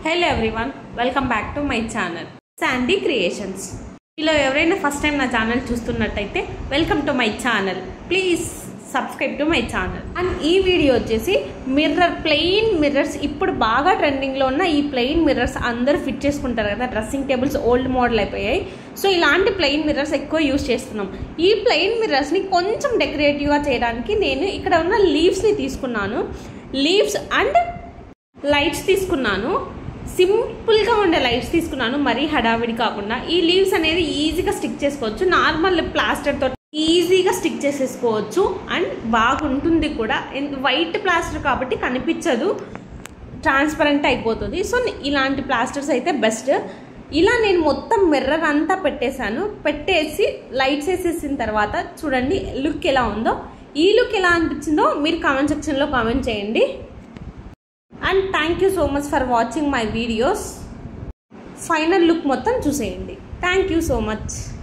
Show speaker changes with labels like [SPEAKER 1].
[SPEAKER 1] hello everyone welcome back to my channel Sandy creations ఇలా ఎవరైనా first time నా channel చూస్తున్నట్టయితే welcome to my channel please subscribe to my channel and ఈ video వచ్చేసి mirror plain mirrors ఇప్పుడు బాగా ట్రెండింగ్లో ఉన్న ఈ ప్లెయిన్ మిర్రర్స్ అందరూ ఫిట్ చేసుకుంటారు కదా డ్రెస్సింగ్ టేబుల్స్ ఓల్డ్ మోడల్ అయిపోయాయి సో ఇలాంటి ప్లెయిన్ మిర్రర్స్ ఎక్కువ యూస్ చేస్తున్నాం ఈ ప్లెయిన్ మిర్రర్స్ని కొంచెం డెకరేటివ్గా చేయడానికి నేను ఇక్కడ ఉన్న లీవ్స్ని తీసుకున్నాను లీవ్స్ అండ్ లైట్స్ తీసుకున్నాను సింపుల్గా ఉండే లైట్స్ తీసుకున్నాను మరీ హడావిడి కాకుండా ఈ లీవ్స్ అనేది ఈజీగా స్టిక్ చేసుకోవచ్చు నార్మల్ ప్లాస్టర్తో ఈజీగా స్టిక్ చేసేసుకోవచ్చు అండ్ బాగుంటుంది కూడా వైట్ ప్లాస్టర్ కాబట్టి కనిపించదు ట్రాన్స్పరెంట్ అయిపోతుంది సో ఇలాంటి ప్లాస్టర్స్ అయితే బెస్ట్ ఇలా నేను మొత్తం మిర్రర్ అంతా పెట్టేశాను పెట్టేసి లైట్స్ వేసేసిన తర్వాత చూడండి లుక్ ఎలా ఉందో ఈ లుక్ ఎలా అనిపించిందో మీరు కామెంట్ సెక్షన్లో కామెంట్ చేయండి and thank you so much for watching my videos final look మొత్తం చూసేయండి థ్యాంక్ యూ సో మచ్